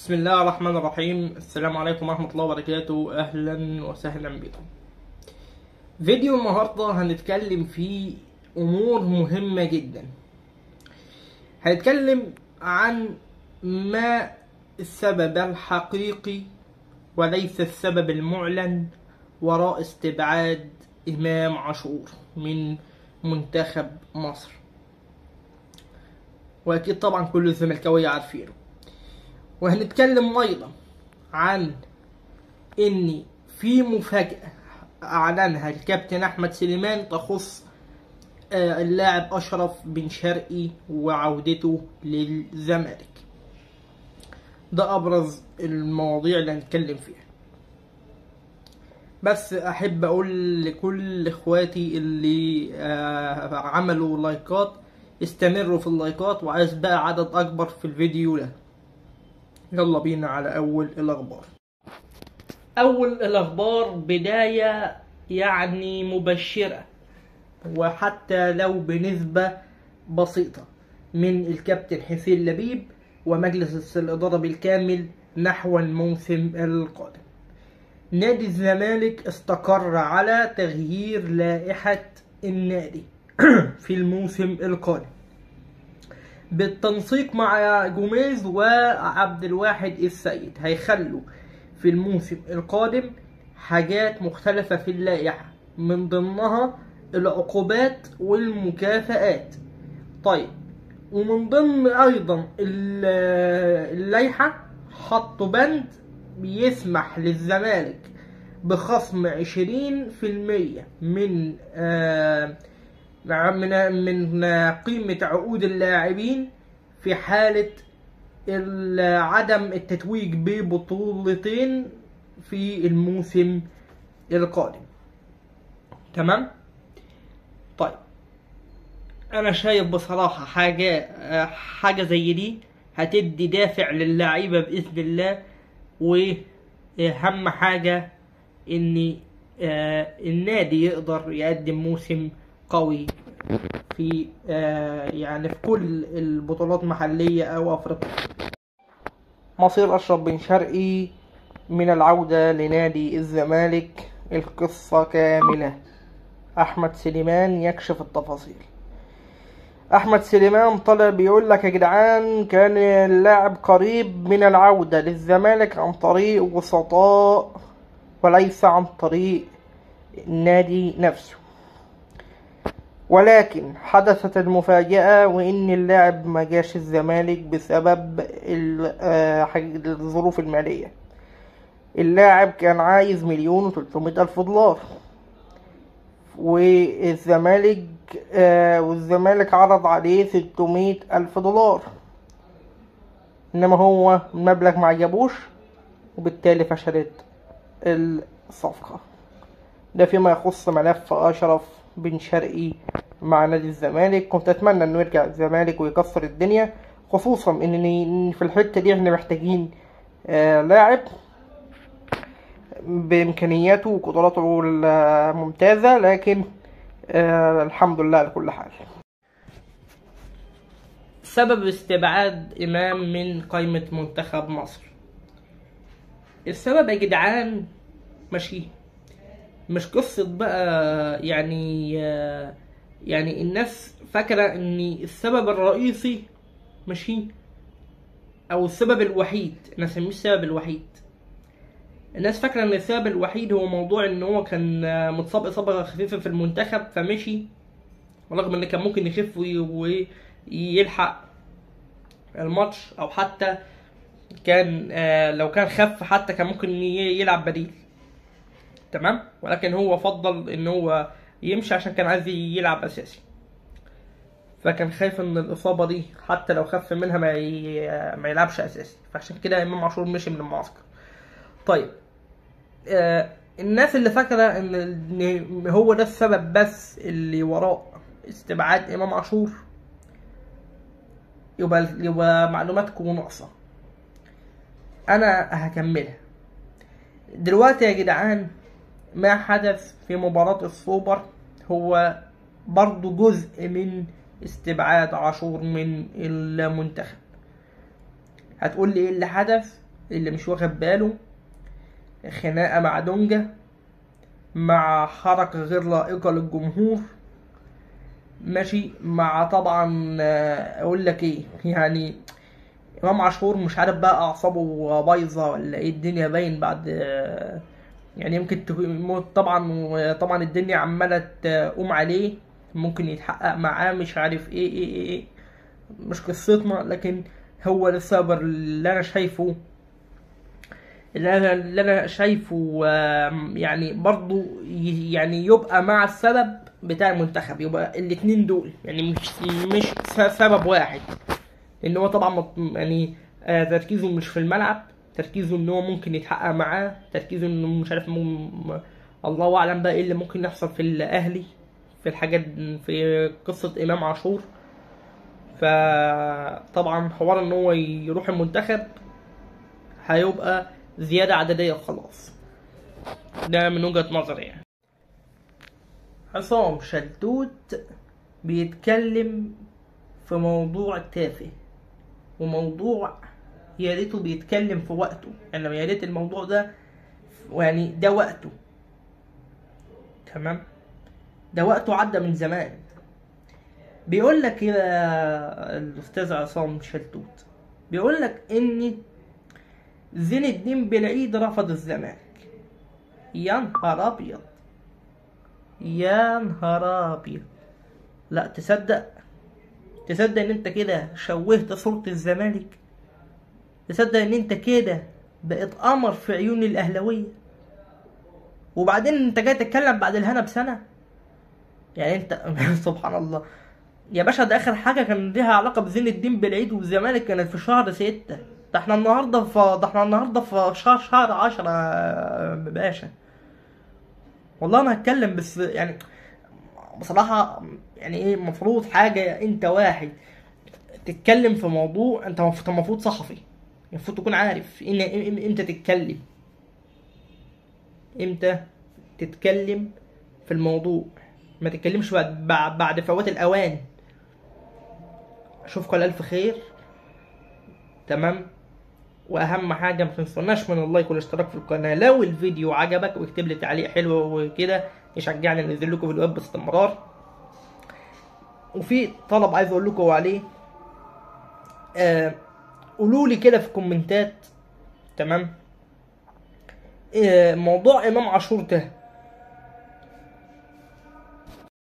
بسم الله الرحمن الرحيم السلام عليكم ورحمة الله وبركاته أهلا وسهلا بكم فيديو النهاردة هنتكلم فيه أمور مهمة جدا هنتكلم عن ما السبب الحقيقي وليس السبب المعلن وراء استبعاد إمام عاشور من منتخب مصر وأكيد طبعا كل الزملكاوية عارفينه وهنتكلم أيضا عن إن في مفاجأة أعلنها الكابتن أحمد سليمان تخص آه، اللاعب أشرف بن شرقي وعودته للزمالك ده أبرز المواضيع اللي هنتكلم فيها بس أحب أقول لكل إخواتي اللي آه، عملوا لايكات استمروا في اللايكات وعايز بقى عدد أكبر في الفيديو ده يلا بينا على أول الأخبار أول الأخبار بداية يعني مبشرة وحتى لو بنسبة بسيطة من الكابتن حسين لبيب ومجلس الإدارة بالكامل نحو الموسم القادم نادي الزمالك استقر على تغيير لائحة النادي في الموسم القادم بالتنسيق مع جوميز وعبد الواحد السيد هيخلوا في الموسم القادم حاجات مختلفة في اللائحة من ضمنها العقوبات والمكافآت طيب ومن ضمن أيضا ال- اللائحة حطوا بند بيسمح للزمالك بخصم عشرين في المية من آه من من قيمة عقود اللاعبين في حالة ال- عدم التتويج ببطولتين في الموسم القادم تمام طيب انا شايف بصراحة حاجة حاجة زي دي هتدي دافع للعيبة بإذن الله وأهم حاجة إن آه، النادي يقدر يقدم موسم قوي في آه، يعني في كل البطولات محلية أو أفريقيا مصير أشرف بن شرقي من العودة لنادي الزمالك القصة كاملة أحمد سليمان يكشف التفاصيل أحمد سليمان طلع بيقول لك يا جدعان كان اللاعب قريب من العودة للزمالك عن طريق وسطاء وليس عن طريق النادي نفسه ولكن حدثت المفاجأة وإن اللاعب ما جاش الزمالك بسبب ال- آه، حاج- الظروف المالية اللاعب كان عايز مليون وتلتمية ألف دولار والزمالك آه، والزمالك عرض عليه ستمية ألف دولار إنما هو المبلغ ما عجبوش وبالتالي فشلت الصفقة ده فيما يخص ملف أشرف بن شرقي مع نادي الزمالك كنت أتمنى إنه يرجع الزمالك ويكسر الدنيا خصوصا إن إن في الحتة دي إحنا محتاجين آه لاعب بإمكانياته وقدراته الممتازة لكن آه الحمد لله على كل حال سبب استبعاد إمام من قائمة منتخب مصر السبب يا جدعان ماشي مش قصة بقى يعني آه، يعني الناس فاكرة ان السبب الرئيسي ماشي او السبب الوحيد انا اسميه السبب الوحيد الناس فاكرة ان السبب الوحيد هو موضوع ان هو كان آه، متصاب اصابة خفيفة في المنتخب فمشي ورغم ان كان ممكن يخف وي- ويلحق الماتش او حتى كان آه، لو كان خف حتى كان ممكن ي- يلعب بديل تمام ولكن هو فضل ان هو يمشي عشان كان عايز يلعب اساسي فكان خايف ان الاصابه دي حتى لو خف منها ما ي... ما يلعبش اساسي فعشان كده امام عاشور مشي من المعسكر طيب آه الناس اللي فاكره ان إن هو ده السبب بس اللي وراء استبعاد امام عاشور يبقى يبقى معلوماتكم ناقصه انا هكملها دلوقتي يا جدعان ما حدث في مباراة السوبر هو برضو جزء من استبعاد عاشور من المنتخب هتقول لي ايه اللي حدث اللي مش واخد باله خناقة مع دونجا مع حركة غير لائقة للجمهور ماشي مع طبعا آه، اقول لك ايه يعني امام عاشور مش عارف بقى اعصابه بايظه ولا ايه الدنيا باين بعد آه، يعني يمكن تموت طبعا وطبعا الدنيا عماله تقوم عليه ممكن يتحقق معاه مش عارف ايه ايه ايه, إيه. مش قصتنا لكن هو السبب اللي انا شايفه اللي انا اللي انا شايفه آم، يعني برضو ي- يعني يبقى مع السبب بتاع المنتخب يبقى الاتنين دول يعني مش مش س- سبب واحد ان هو طبعا مط- يعني آه، تركيزه مش في الملعب تركيزه ان هو ممكن يتحقق معاه تركيزه انه مش عارف م... الله اعلم بقى ايه اللي ممكن يحصل في الاهلي في الحاجات في قصة امام عاشور فطبعا حوار ان هو يروح المنتخب هيبقى زيادة عددية وخلاص ده من وجهة نظري يعني عصام شدود بيتكلم في موضوع تافه وموضوع يا ريته بيتكلم في وقته يعني يا ريت الموضوع ده يعني ده وقته تمام ده وقته عدى من زمان بيقول لك كده الاستاذ عصام شلتوت بيقول لك ان زين الدين بالعيد رفض الزمالك يا نهار ابيض يا نهار ابيض لا تصدق تصدق ان انت كده شوهت صورة الزمالك تصدق ان انت كده بقيت قمر في عيون الاهلاوية وبعدين انت جاي تتكلم بعد الهنا بسنة يعني انت سبحان الله يا باشا ده اخر حاجة كان ليها علاقة بزين الدين بالعيد والزمالك كانت في شهر ستة ده احنا النهاردة في ده احنا النهاردة في شهر شهر عشرة يا باشا والله انا هتكلم بس يعني بصراحة يعني ايه المفروض حاجة انت واحد تتكلم في موضوع انت المفروض المفروض صحفي المفروض تكون عارف ان إم- امتى تتكلم امتى تتكلم في الموضوع ما تتكلمش بعد بعد- بعد فوات الاوان اشوفكم على الف خير تمام واهم حاجه ما تنسوناش من اللايك والاشتراك في القناه لو الفيديو عجبك واكتب لي تعليق حلو وكده يشجعني انزل لكم فيديوهات باستمرار وفي طلب عايز اقول لكم عليه آه قولوا لي كده في الكومنتات تمام آه موضوع امام عاشور ده